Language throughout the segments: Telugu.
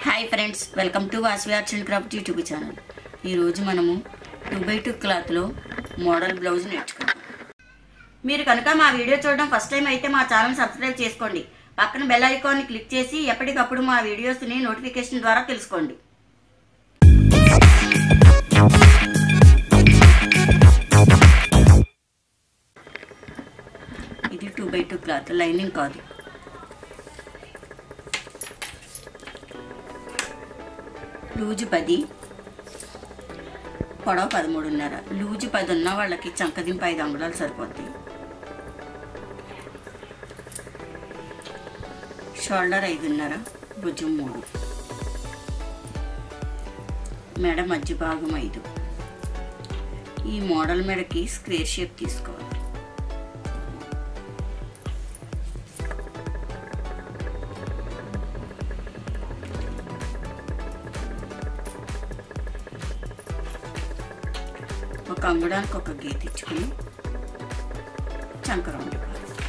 hi friends welcome to Vasavi arts and craft YouTube channel ఈరోజు మనము టూ బై టూ క్లాత్లో మోడల్ బ్లౌజ్ నేర్చుకుందాం మీరు కనుక మా వీడియో చూడడం ఫస్ట్ టైం అయితే మా ఛానల్ సబ్స్క్రైబ్ చేసుకోండి పక్కన బెల్ ఐకాన్ని క్లిక్ చేసి ఎప్పటికప్పుడు మా వీడియోస్ని నోటిఫికేషన్ ద్వారా తెలుసుకోండి ఇది two by two cloth lining కాదు లూజు పది పొడవ పదమూడున్నర లూజు పది ఉన్న వాళ్ళకి చంకదింపు ఐదు అంగుళాలు సరిపోద్ది షోల్డర్ ఐదున్నర భుజం మూడు మెడ మధ్య భాగం ఐదు ఈ మోడల్ మెడకి స్క్వేర్ షేప్ తీసుకోవాలి ఒక అంగుడానికి ఒక గీత ఇచ్చుకుని చంకరం ఉండిపోవాలి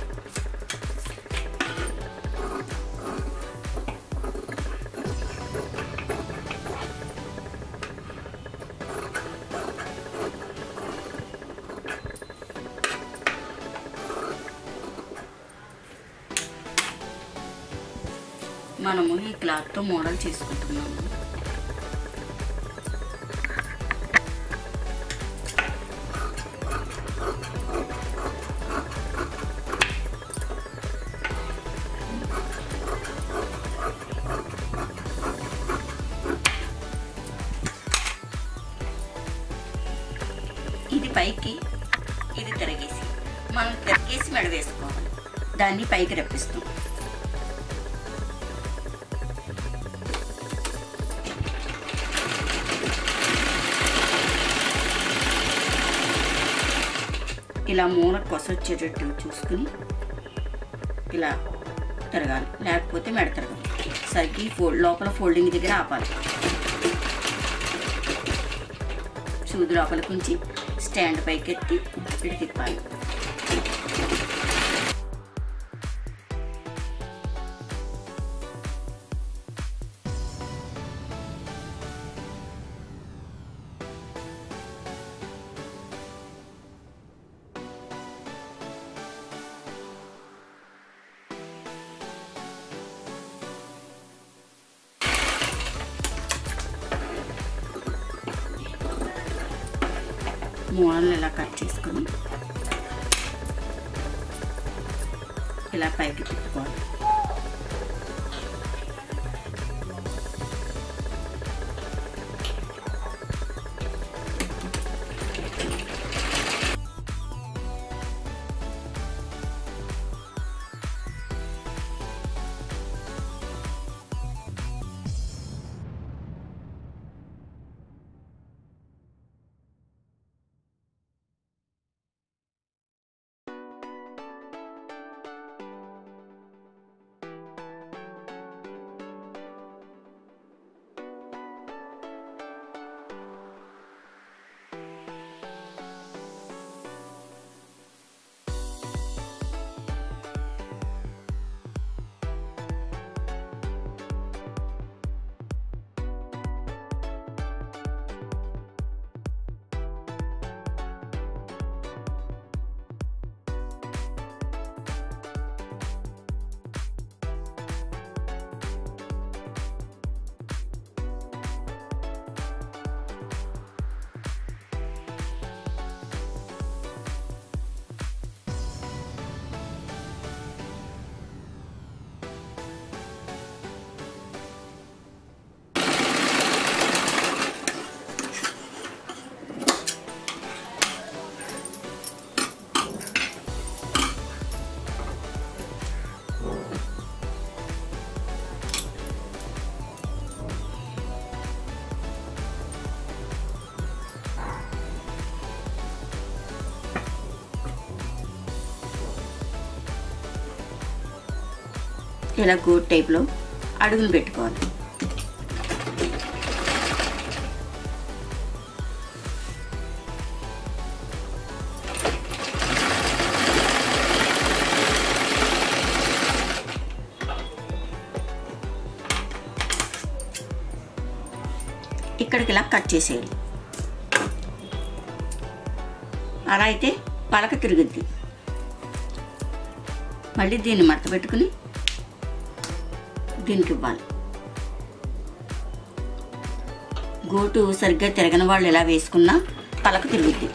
మనము ఈ క్లాత్తో మోడల్ చేసుకుంటున్నాము ఇది పైకి ఇది తిరగేసి మనం తిరగేసి మెడ వేసుకోవాలి దాన్ని పైకి రప్పిస్తాం ఇలా మూల కొసొచ్చేటట్టు చూసుకుని ఇలా తిరగాలి లేకపోతే మెడ తిరగాలి సరికి ఫోల్డ్ లోపల ఫోల్డింగ్ దగ్గర ఆపాలి సూది లోపలికి ఉంచి స్టాండ్ పైకి ఎత్తి ఇటు తిప్పాలి మూలలు ఇలా కట్ చేసుకొని ఇలా పైకి తిప్పుకోవాలి ఇలా గోట్ టైప్లో అడుగులు పెట్టుకోవాలి ఇక్కడికి ఇలా కట్ చేసేయాలి అలా అయితే పలక తిరుగుద్ది మళ్ళీ దీన్ని మడత పెట్టుకుని దీనికి ఇవ్వాలి గోటు సరిగ్గా తిరగని వాళ్ళు ఇలా వేసుకున్నా పలక తిరుగుద్ది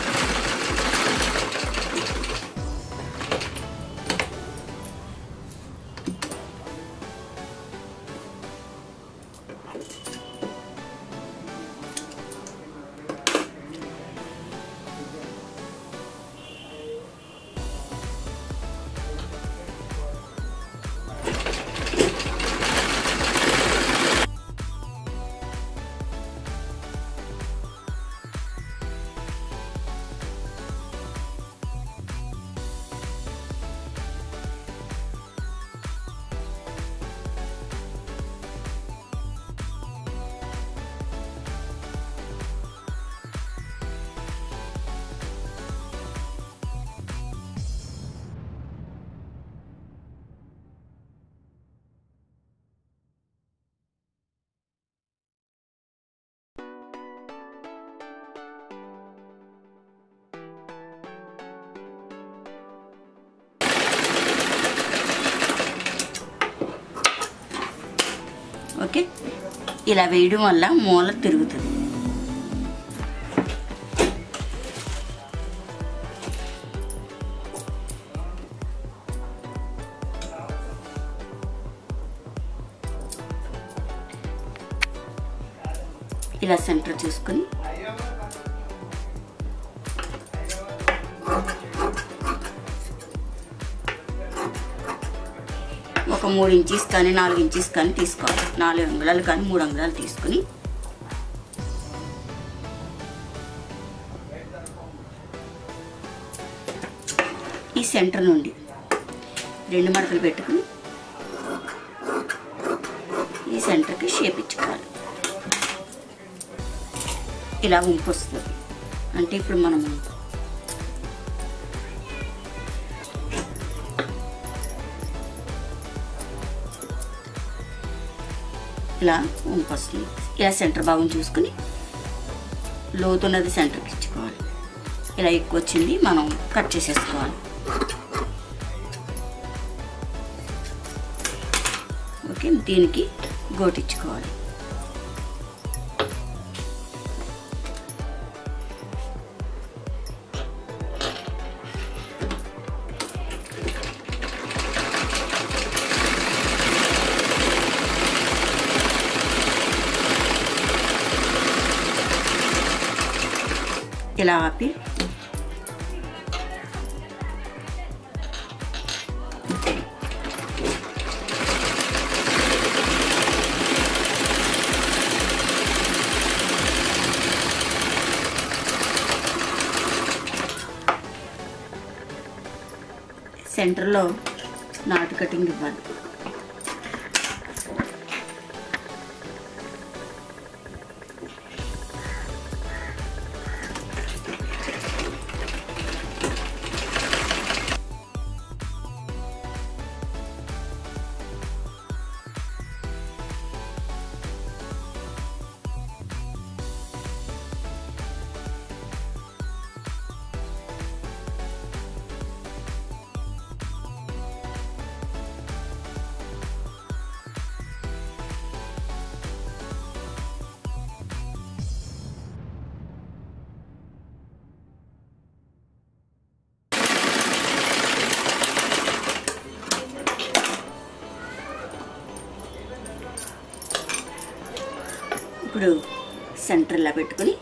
ఓకే ఇలా వేయడం వల్ల మూల తిరుగుతుంది ఇలా సెంటర్ చూసుకొని ఒక మూడు ఇంచీస్ కానీ నాలుగు ఇంచీస్ కానీ తీసుకోవాలి నాలుగు అంగుళాలు కానీ మూడు అంగుళాలు తీసుకుని ఈ సెంటర్ నుండి రెండు మడతలు పెట్టుకుని ఈ సెంటర్కి షేప్ ఇచ్చుకోవాలి ఇలా ఉంపు వస్తుంది అంటే ఇప్పుడు మనము ఇలా వంపు వస్తుంది ఇలా సెంటర్ భాగం చూసుకుని లోతున్నది సెంటర్కి ఇచ్చుకోవాలి ఇలా ఎక్కువ వచ్చింది మనం కట్ చేసేసుకోవాలి ఓకే దీనికి గోటిచ్చుకోవాలి ఇలా ఆపి సెంటర్లో నాటు కటింగ్ ఇవ్వాలి ఇప్పుడు సెంటర్లో పెట్టుకుని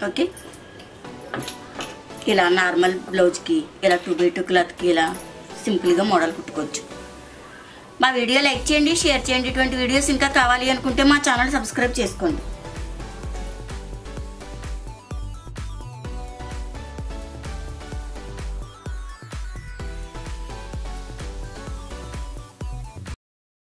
ఓకే ఇలా నార్మల్ బ్లౌజ్కి ఇలా టూ బై టూ క్లాత్కి ఇలా సింపుల్గా మోడల్ కుట్టుకోవచ్చు మా వీడియో లైక్ చేయండి షేర్ చేయండి ఇటువంటి వీడియోస్ ఇంకా కావాలి అనుకుంటే మా ఛానల్ సబ్స్క్రైబ్ చేసుకోండి